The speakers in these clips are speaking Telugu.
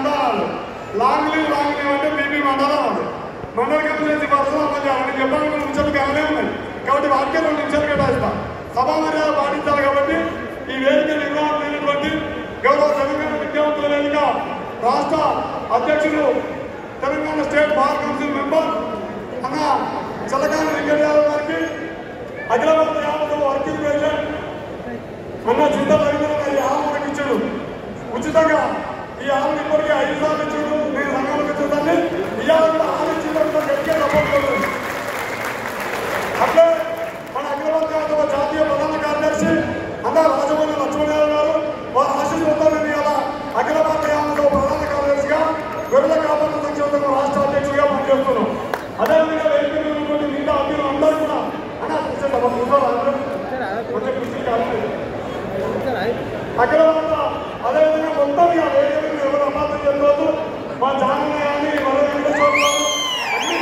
మండలాలు లాంగ్ లీవ్ లాంగ్ లీవ్ అంటే బీపీ మండలాలు మండల కమిషన్ సిఫార్సులు అమలు చేయాలని చెప్పాలి రెండు నిమిషాలు కాలే ఉన్నాయి కాబట్టి వాటికే రెండు నిమిషాలు కేటాయిస్తా సభా మర్యాద పాటించాలి కాబట్టి ఈ వేదిక నిర్వహణమైనటువంటి గౌరవ తెలంగాణ విద్యావంతుల వేదిక రాష్ట్ర అధ్యక్షులు Telangana state bar council member అన్న చల్లకాని వెంకటయాదవ్ గారికి అఖిల భారత యావత వర్కింగ్ ప్రెసిడెంట్ అన్న చింత రవీంద్ర గారి ఆమె మనకి ఇచ్చాడు ఉచితంగా ఈ ఆమె ఇప్పటికీ ఐదు సార్లు ఇచ్చాడు నేను రంగంలోకి వచ్చేదాన్ని ఇవాళ కూడా ఆమె ఇచ్చిన గట్టిగా సపోర్ట్ అట్లే మన అఖిలవంత యాదవ జాతీయ ప్రధాన కార్యదర్శి అన్న రాజమౌళి లక్ష్మణరావు గారు వారి ఆశీస్సులతో నేను ఇలా అఖిల భారత యాదవ ప్రధాన కార్యదర్శిగా గొర్రెల కాపాడు సంక్షేమ రాష్ట్ర అధ్యక్షుడిగా పనిచేస్తున్నాం అదేవిధంగా వేదిక మీద ఉన్నటువంటి మిగతా అభ్యులు అందరూ కూడా అన్న కూర్చోండి అమ్మ, కూర్చోండి అందరూ. కొంచెం కుర్చీ కాదు. అక్కడ ఉన్న అదేవిధంగా మొత్తం ఇక వేరే వేరే ఎవరు అమాతం చేయలేదు మా జానన్న కానీ మన వెంకటేశ్వర గారు అన్ని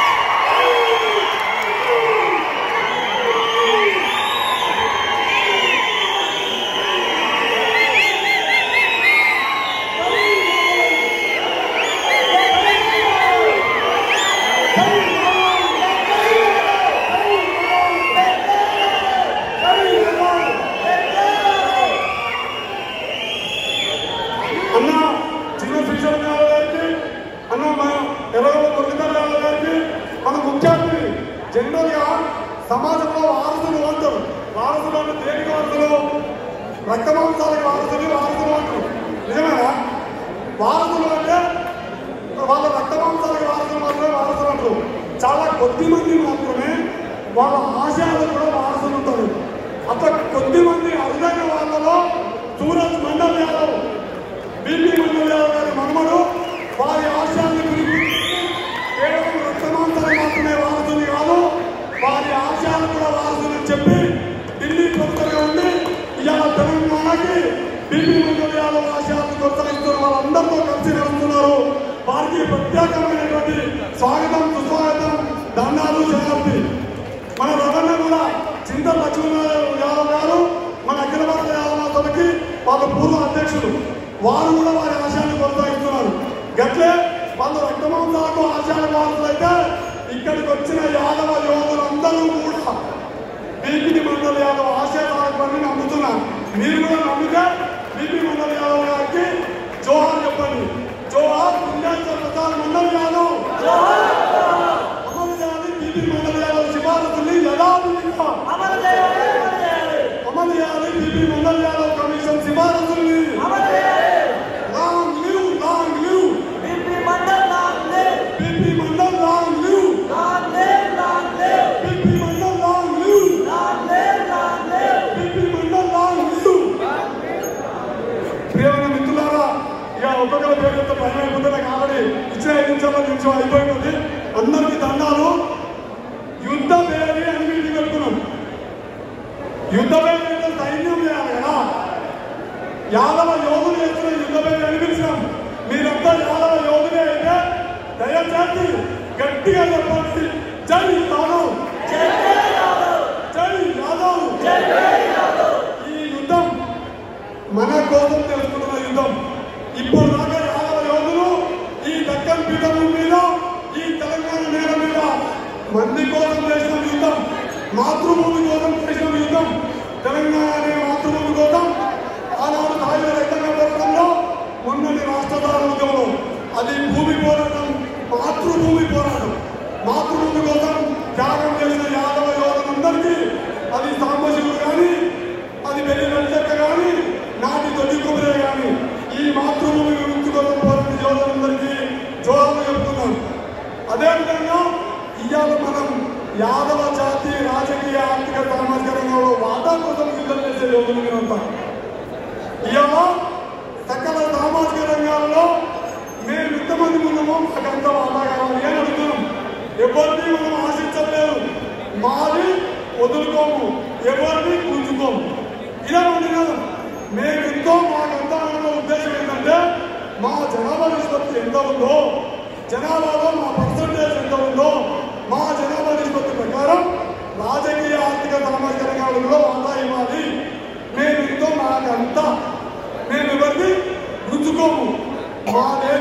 అన్న చిన్న శ్రీశైలం యాదవ్ గారికి అన్న మన ఎర్రగొండ మురళీధర్ యాదవ్ గారికి మన ముఖ్య అతిథి జనరల్ గా సమాజంలో వారసులు అంటారు వారసులు అంటే దేనికి వారసులు రక్త మాంసాలకు వారసులు వారసులు అంటారు నిజమేనా వారసులు అంటే వాళ్ళ రక్త మాంసాలకు వారసులు మాత్రమే వారసులు అంటారు చాలా కొద్ది మంది మాత్రమే వాళ్ళ ఆశయాలకు కూడా వారసులు ఉంటారు అట్లా కొద్ది మంది అరుదైన వాళ్ళలో సూరజ్ మండల్ యాదవ్ బీపీ మండల్ యాదవ్ గారి మనమడు వారి ఆశయాన్ని గురించి కేవలం రక్తమాంతరం మాత్రమే వారసుని కాదు వారి ఆశయాలు కూడా వారసుని చెప్పి ఢిల్లీ ప్రభుత్వంగా ఉండి ఇవాళ తెలంగాణకి బీపీ మండల్ యాదవ్ ఆశయాలను కొనసాగిస్తున్న వాళ్ళందరితో కలిసి నడుస్తున్నారు వారికి ప్రత్యేకమైనటువంటి స్వాగతం సుస్వాగతం దండాలు శతాబ్ది మన రవణ కూడా చింత లక్ష్మణ యాదవ్ గారు మన అఖిల భారత యాదవ సభకి వాళ్ళ పూర్వ అధ్యక్షులు వారు కూడా వారి ఆశయాన్ని కొనసాగిస్తున్నారు గట్లే వాళ్ళు రక్తమాంసాలకు ఆశయాల వారసులైతే ఇక్కడికి వచ్చిన యాదవ యోగులందరూ కూడా బీపీ మండల యాదవ్ ఆశయాలని నమ్ముతున్నారు మీరు కూడా నమ్మితే బీపీ మండల యాదవ్ గారికి జోహార్ చెప్పండి జోహార్ పుణ్యాచల్ ప్రసాద్ మండల్ యాదవ్ అమలు చేయాలి బీపీ మండల యాదవ్ సిఫారసుల్ని యథావిధిగా అమలు చేయాలి బీపీ మండల్ యాదవ్ కమిషన్ సిఫారసుల్ని long live long live BP Mandal long live BP Mandal long live BP Mandal long live ప్రియమైన మిత్రులారా ఇక ఒక్కొక్కరి పేరు చెప్తే పని అయిపోతే నాకు ఆల్రెడీ ఇచ్చిన ఐదు నిమిషాల నిమిషం అయిపోయినది అందరికీ దండాలు యుద్ధ పేరు అని మీటింగ్ పెట్టుకున్నాం యుద్ధ పేరు అంటే సైన్యం చేయాలి కదా యాదవ యోధులు చేస్తున్న యుద్ధ పేరు అని పిలిచాం మీరంతా యాదవ యోధులే అయితే దయచేసి గట్టిగా చెప్పండి జై యాదవ్ జై యాదవ్ ఈ యుద్ధం మన కోసం తెలుసుకున్న యుద్ధం ఇప్పుడు దాకా యాదవ యోధులు ఈ దక్కన్ పీఠం మీద ఈ తెలంగాణ నేల మీద మంది కోసం చేసిన యుద్ధం మాతృభూమి కోసం చేసిన యుద్ధం తెలంగాణ అనే మాతృభూమి కోసం ఆనాడు సాయుధ రైతాంగ పోరాటంలో మొన్నటి రాష్ట్రధార ఉద్యమంలో అది భూమి పోరాటం మాతృభూమి పోరాటం మాతృభూమి కోసం త్యాగం చేసిన యాదవ యోధులందరికీ అది సాంబశివుడు కానీ అది వెళ్లి వెంకట కానీ నాటి తొలి కుమరే కానీ ఈ మాతృభూమి విముక్తి కోసం పోరాట యోధులందరికీ జోహార్లు చెప్తున్నాను అదేవిధంగా ఇవాళ మనం యాదవ జాతి రాజకీయ ఆర్థిక సామాజిక రంగంలో వాటా కోసం యుద్ధం చేసే యోధులు మీరంతా ఇవాళ సకల సామాజిక రంగాల్లో మేము ఎంతమంది ఉన్నామో మాకంత వాటా కావాలి అని అడుగుతున్నాం ఎవరిని మనం ఆశించలేదు మాది వదులుకోము ఎవరిని గుంజుకోము ఇలా ఉంది కాదు మేము ఎంతో మాకంతా ఉన్న ఉద్దేశం ఏంటంటే మా జనాభా నిష్పత్తి ఎంత ఉందో జనాభాలో మా పర్సంటేజ్ ఎంత ఉందో మా జనాభా నిష్పత్తి ప్రకారం రాజకీయ ఆర్థిక సామాజిక రంగాలలో వాటా ఇవ్వాలి మేము ఎంతో మాకంతా మేము ఎవరిని గుంజుకోము మాదే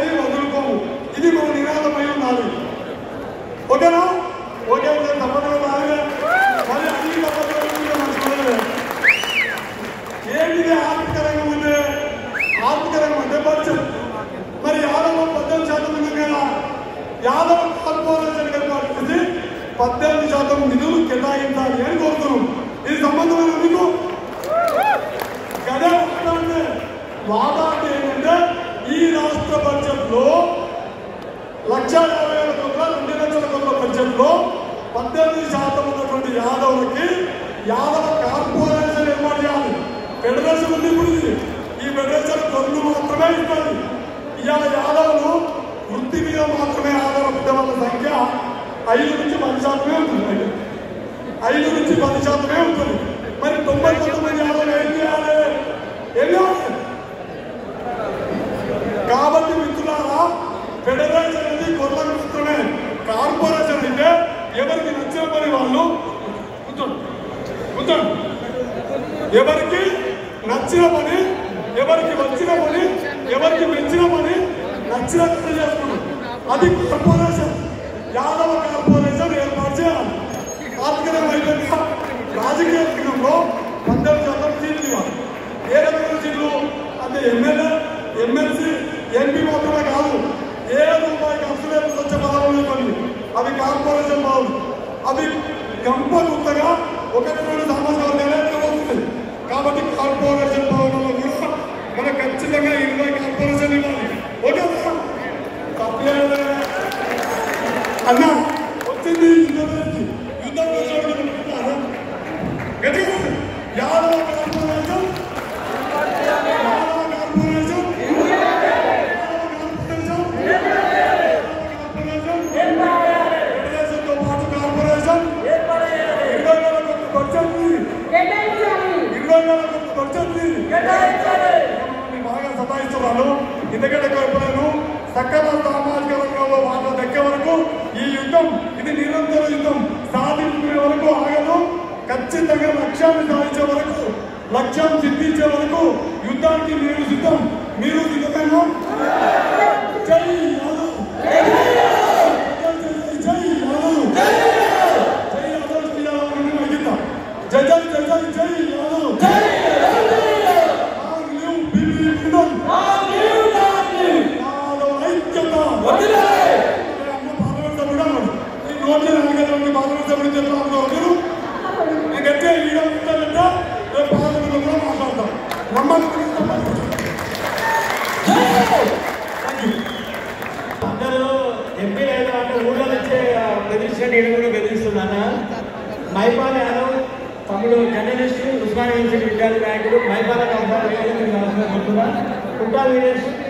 రాష్ట్ర బడ్జెట్ లో లక్ష యాభై వేల కోట్ల రెండు లక్షల కోట్ల బడ్జెట్ లో పద్దెనిమిది శాతం ఉన్నటువంటి యాదవులకి యాదవ కార్పొరేషన్ ఏర్పాటు చేయాలి ఫెడరేషన్ ఉంది ఇప్పుడు ఇది. ఈ ఫెడరేషన్ కొన్ని మాత్రమే ఇస్తుంది ఇవాళ యాదవులు వృత్తి మీద మాత్రమే ఆధారపడే వాళ్ళ సంఖ్య ఐదు నుంచి పది శాతమే ఉంటుంది ఐదు నుంచి పది శాతమే ఉంటుంది మరి తొంభై తొమ్మిది యాదవులు ఏం చేయాలి ఏం చేయాలి కాబట్టి మిత్రులారా ఫెడరేషన్ అనేది గొర్రెలకు మాత్రమే కార్పొరేషన్ అయితే ఎవరికి నచ్చిన పని వాళ్ళు కూర్చోండి కూర్చోండి ఎవరికి నచ్చిన పని ఎవరికి వచ్చిన పని ఎవరికి మెచ్చిన పని నచ్చినట్టు చేసుకున్నాం అది కార్పొరేషన్ యాదవ కార్పొరేషన్ ఏర్పాటు చేయాలి ఆర్థిక వైద్యంగా రాజకీయ రంగంలో పద్దెనిమిది శాతం సీట్లు ఇవ్వాలి ఏ రకమైన సీట్లు అంటే ఎమ్మెల్యే ఎమ్మెల్సీ ఎంపీ మాత్రమే కాదు ఏ రూపాయి ఖర్చు లేకుండా వచ్చే పదవులు కొన్ని అవి కార్పొరేషన్ పదవులు అవి గంపగుంతగా ఒకటి రెండు సామాజిక వర్గాలే అవుతుంది కాబట్టి కార్పొరేషన్ పదవులలో కూడా మనకు ఖచ్చితంగా ఇరవై కార్పొరేషన్ ఇవ్వాలి ఓకే తప్పలేదు అన్న వచ్చింది యుద్ధం నుంచి యుద్ధం కోసం గట్టిగా యాదవ కార్పొరేషన్ యాదవ కార్పొరేషన్ ఫెడరేషన్తో పాటు కార్పొరేషన్ ఇరవై వేల కోట్ల బడ్జెట్ ఇరవై వేల కోట్ల బడ్జెట్ మమ్మల్ని బాగా సతాయిస్తున్నారు ఎందుకంటే చెప్పలేను సకల సామాజిక రంగంలో వాళ్ళ దక్కే వరకు ఈ యుద్ధం ఇది నిరంతర యుద్ధం సాధించుకునే వరకు ఆగదు ఖచ్చితంగా లక్ష్యాన్ని సాధించే వరకు లక్ష్యం సిద్ధించే వరకు యుద్ధానికి మీరు సిద్ధం మీరు సిద్ధమేనా జై యాదవ్ జై జై యాదవ్ జై యాదవ్ జై యాదవ్ అని అడిగిద్దాం. జై జై జై జై జై Yadav Long live BP Vinod. Yadav ఐక్యత. అన్న పార్లమెంట్ సభ్యుడు అన్నాడు. ఈ నోట్లో నాలుగైదు పార్లమెంట్ సభ్యుడు చెప్తాను మీరు నేను గట్టిగా ఈడ ఉంటానంటే రేపు పార్లమెంట్లో కూడా మాట్లాడతాం నమ్మకం అందరూ ఎంపీ అయితే అంటే ఊళ్ళో నుంచే బెదిరించిన నేను కూడా బెదిరిస్తున్నాను మైపాల్ యాదవ్ తమ్ముడు జర్నలిస్ట్ ఉస్మానియా యూనివర్సిటీ విద్యార్థి నాయకుడు మైపాల కంపాలి కుట్టాల వీరేష్